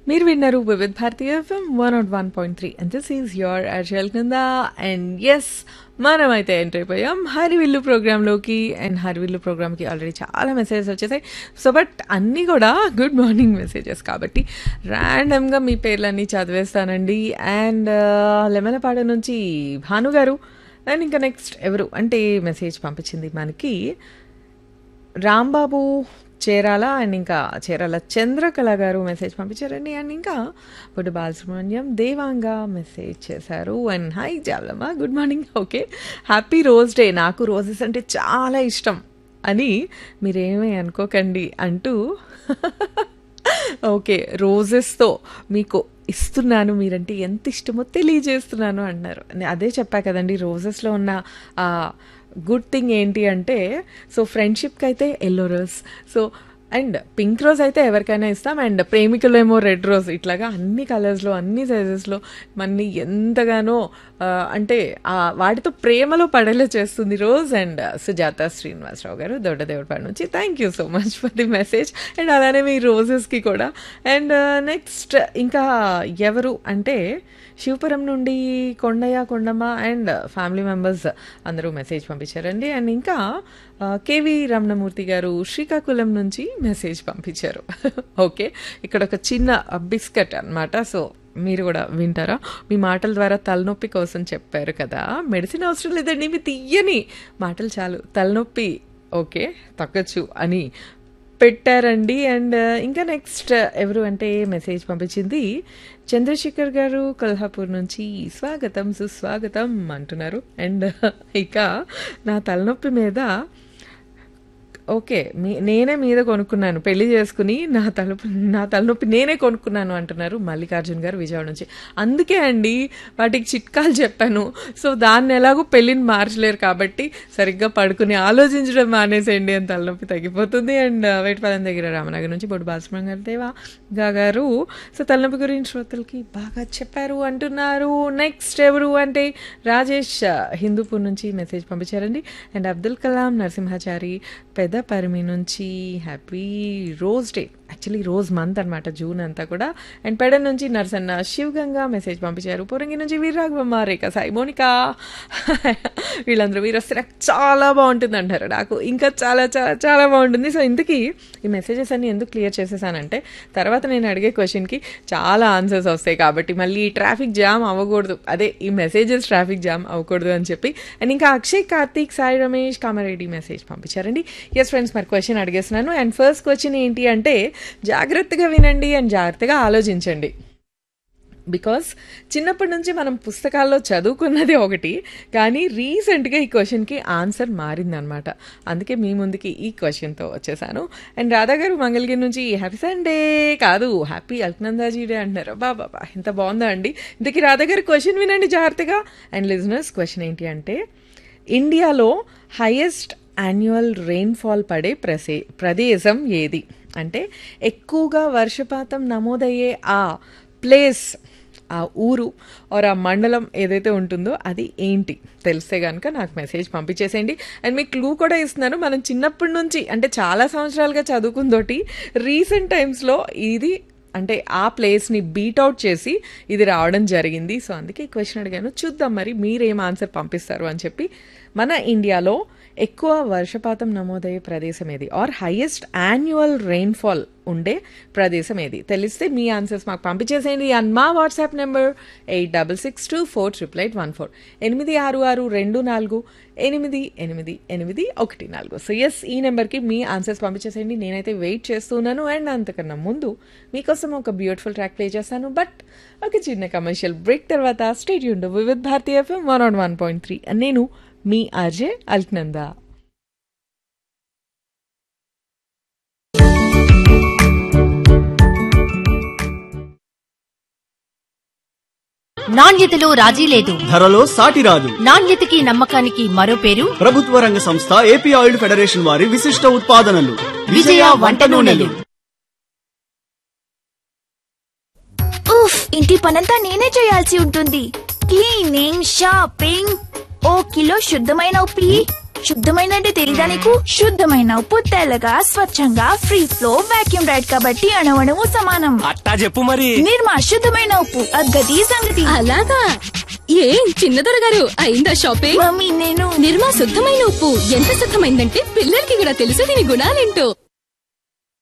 మీరు విన్నారు Vividh Bharati FM one nought one point three and this is your అర్జల్ కింద అండ్ ఎస్ మనమైతే ఎంటర్ అయిపోయాం హరివిల్లు ప్రోగ్రాంలోకి అండ్ హరివిల్లు ప్రోగ్రామ్కి ఆల్రెడీ చాలా మెసేజెస్ వచ్చేసాయి సో బట్ అన్నీ కూడా గుడ్ మార్నింగ్ మెసేజెస్ కాబట్టి ర్యాండమ్గా మీ పేర్లన్నీ చదివేస్తానండి అండ్ లెమలపాడ నుంచి భాను గారు అండ్ ఇంకా నెక్స్ట్ ఎవరు అంటే మెసేజ్ పంపించింది మనకి రాంబాబు చేరాల అండ్ ఇంకా చేరాల చంద్రకళ గారు మెసేజ్ పంపించారండి అండ్ ఇంకా బొడ్డు బాలసుబ్రహ్మణ్యం దేవాంగా మెసేజ్ చేశారు and hi Jalamma good morning okay happy rose day నాకు రోజెస్ అంటే చాలా ఇష్టం అని మీరేమీ అనుకోకండి అంటూ ఓకే రోజెస్తో మీకు ఇస్తున్నాను మీరంటే ఎంత ఇష్టమో తెలియజేస్తున్నాను అన్నారు అదే చెప్పా కదండి రోజెస్లో ఉన్న గుడ్ థింగ్ ఏంటి అంటే సో ఫ్రెండ్షిప్కి అయితే yellow rose so and pink rose అయితే ఎవరికైనా ఇస్తాం అండ్ ప్రేమికులు ఏమో రెడ్ రోజ్ ఇట్లాగా అన్ని కలర్స్లో అన్ని సైజెస్లో మన్ని ఎంతగానో అంటే వాటితో ప్రేమలో పడేలా చేస్తుంది రోజ్ అండ్ సుజాత శ్రీనివాసరావు గారు దొడ్డదేవుడిపాడు నుంచి thank you so much for the message and అలానే మీ రోజెస్కి కూడా అండ్ నెక్స్ట్ ఇంకా ఎవరు అంటే శివపురం నుండి Kondayya Kondamma and family members అందరూ మెసేజ్ పంపించారండి అండ్ ఇంకా కేవి రమణమూర్తి గారు శ్రీకాకుళం నుంచి మెసేజ్ పంపించారు ఓకే ఇక్కడ ఒక చిన్న బిస్కెట్ అనమాట సో మీరు కూడా వింటారా మీ మాటల ద్వారా తలనొప్పి కోసం చెప్పారు కదా మెడిసిన్ అవసరం లేదండి మీ తీయని మాటలు చాలు తలనొప్పి ఓకే తగ్గచ్చు అని పెట్టారండి అండ్ ఇంకా నెక్స్ట్ ఎవరు అంటే మెసేజ్ పంపించింది చంద్రశేఖర్ గారు కొల్హాపూర్ నుంచి స్వాగతం సుస్వాగతం అంటున్నారు అండ్ ఇక నా తలనొప్పి మీద ఓకే మీ నేనే మీద కొనుక్కున్నాను పెళ్లి చేసుకుని నా తలపు నా తలనొప్పి నేనే కొనుక్కున్నాను అంటున్నారు మల్లికార్జున్ గారు విజయవాడ నుంచి అందుకే అండి వాటికి చిట్కాలు చెప్పాను సో దాన్ని ఎలాగో పెళ్ళిని మార్చలేరు కాబట్టి సరిగ్గా పడుకుని ఆలోచించడం మానేసేయండి అని తలనొప్పి తగ్గిపోతుంది అండ్ వేటపాలెం దగ్గర రామనగర్ నుంచి బొడ్డు బాలసుబ్రహ్మణ్యం గారు దేవా గారు సో తలనొప్పి గురించి శ్రోతలకి బాగా చెప్పారు అంటున్నారు నెక్స్ట్ ఎవరు అంటే రాజేష్ హిందూపూర్ నుంచి మెసేజ్ పంపించారండి అండ్ అబ్దుల్ కలాం నరసింహాచారి పెద్ద పరిమి నుంచి happy rose day actually rose month అనమాట జూన్ అంతా కూడా అండ్ పెడ నుంచి నర్సన్న శివగంగా మెసేజ్ పంపించారు పొరంగి నుంచి వీరరాఘవమ్మ రేఖ సాయి మోనికా వీళ్ళందరూ వీరు వస్తే నాకు చాలా బాగుంటుంది అంటారు నాకు ఇంకా చాలా చాలా చాలా బాగుంటుంది సో ఇంతకీ ఈ మెసేజెస్ అన్ని ఎందుకు క్లియర్ చేసేసానంటే తర్వాత నేను అడిగే క్వశ్చన్కి చాలా ఆన్సర్స్ వస్తాయి కాబట్టి మళ్ళీ ట్రాఫిక్ జామ్ అవ్వకూడదు అదే ఈ మెసేజెస్ ట్రాఫిక్ జామ్ అవ్వకూడదు అని చెప్పి అండ్ ఇంకా అక్షయ్ కార్తీక్ సాయి రమేష్ కామారెడ్డి మెసేజ్ పంపించారండి ఎస్ ఫ్రెండ్స్ మరి క్వశ్చన్ అడిగేస్తున్నాను అండ్ ఫస్ట్ క్వశ్చన్ ఏంటి అంటే జాగ్రత్తగా వినండి అండ్ జాగ్రత్తగా ఆలోచించండి బికాస్ చిన్నప్పటి నుంచి మనం పుస్తకాల్లో చదువుకున్నది ఒకటి కానీ రీసెంట్గా ఈ క్వశ్చన్కి ఆన్సర్ మారిందనమాట అందుకే మీ ముందుకి ఈ క్వశ్చన్తో వచ్చేసాను అండ్ రాధా గారు మంగళగిరి నుంచి హ్యాపీ సండే కాదు హ్యాపీ అల్కనందాజీ డే అంటున్నారు బాబా బా ఎంత బాగుందా అండి ఇంతకీ రాధా గారి క్వశ్చన్ వినండి జాగ్రత్తగా అండ్ లిజనర్స్ క్వశ్చన్ ఏంటి అంటే ఇండియాలో హైయెస్ట్ యాన్యువల్ రెయిన్ఫాల్ పడే ప్రసే ప్రదేశం ఏది అంటే ఎక్కువగా వర్షపాతం నమోదయ్యే ఆ ప్లేస్ ఆ ఊరు ఆర్ ఆ మండలం ఏదైతే ఉంటుందో అది ఏంటి తెలిస్తే కనుక నాకు మెసేజ్ పంపించేసేయండి అండ్ మీకు క్లూ కూడా ఇస్తున్నాను మనం చిన్నప్పటి నుంచి అంటే చాలా సంవత్సరాలుగా చదువుకుందోటి రీసెంట్ టైమ్స్లో ఇది అంటే ఆ ప్లేస్ని బీట్అవుట్ చేసి ఇది రావడం జరిగింది సో అందుకే ఈ క్వశ్చన్ అడిగాను చూద్దాం మరి మీరేం ఆన్సర్ పంపిస్తారు అని చెప్పి మన ఇండియాలో ఎక్కువ వర్షపాతం నమోదయ్యే ప్రదేశం ఏది ఆర్ హైయెస్ట్ యాన్యువల్ రెయిన్ఫాల్ ఉండే ప్రదేశం ఏది తెలిస్తే మీ ఆన్సర్స్ మాకు పంపించేసేయండి అండ్ మా WhatsApp number eight double six two four triple eight one four ఎనిమిది ఆరు ఆరు రెండు నాలుగు ఎనిమిది ఎనిమిది ఎనిమిది ఒకటి నాలుగు సో ఎస్ ఈ నెంబర్కి మీ ఆన్సర్స్ పంపించేసేయండి నేనైతే వెయిట్ చేస్తున్నాను అండ్ అంతకన్నా ముందు మీకోసం ఒక బ్యూటిఫుల్ ట్రాక్ ప్లే చేస్తాను బట్ ఒక చిన్న కమర్షియల్ బ్రేక్ తర్వాత స్టేట్ యూన్ Vividh Bharati FM one on one point three నేను మీ ఆర్జే అల్క్నందా నాణ్యతలో రాజీ లేదు ధరలో సాటి రాదు నాణ్యతకి నమ్మకానికి మరో పేరు ప్రభుత్వ రంగ సంస్థ ఏపీ ఆయిల్ ఫెడరేషన్ వారి విశిష్ట ఉత్పాదనలు విజయ వంట నూనెలు ఉఫ్ ఇంటి పనంతా నేనే చేయాల్సి ఉంటుంది క్లీనింగ్ షాపింగ్ ఓ కిలో శుద్ధమైన ఉప్పి శుద్ధమైన అంటే తెలీదా నీకు శుద్ధమైన ఉప్పు తెల్లగా స్వచ్ఛంగా ఫ్రీ ఫ్లో వాక్యూమ్ రైడ్ కాబట్టి అణవణము సమానం అట్టా చెప్పు మరి నిర్మా శుద్ధమైన ఉప్పు అగ్గది సంగతి అలాగా ఏం చిన్నదొర గారు అయిందా షాపింగ్ మమ్మీ నేను నిర్మా శుద్ధమైన ఉప్పు ఎంత శుద్ధమైందంటే పిల్లలకి కూడా తెలుసు దీని గుణాలేంటో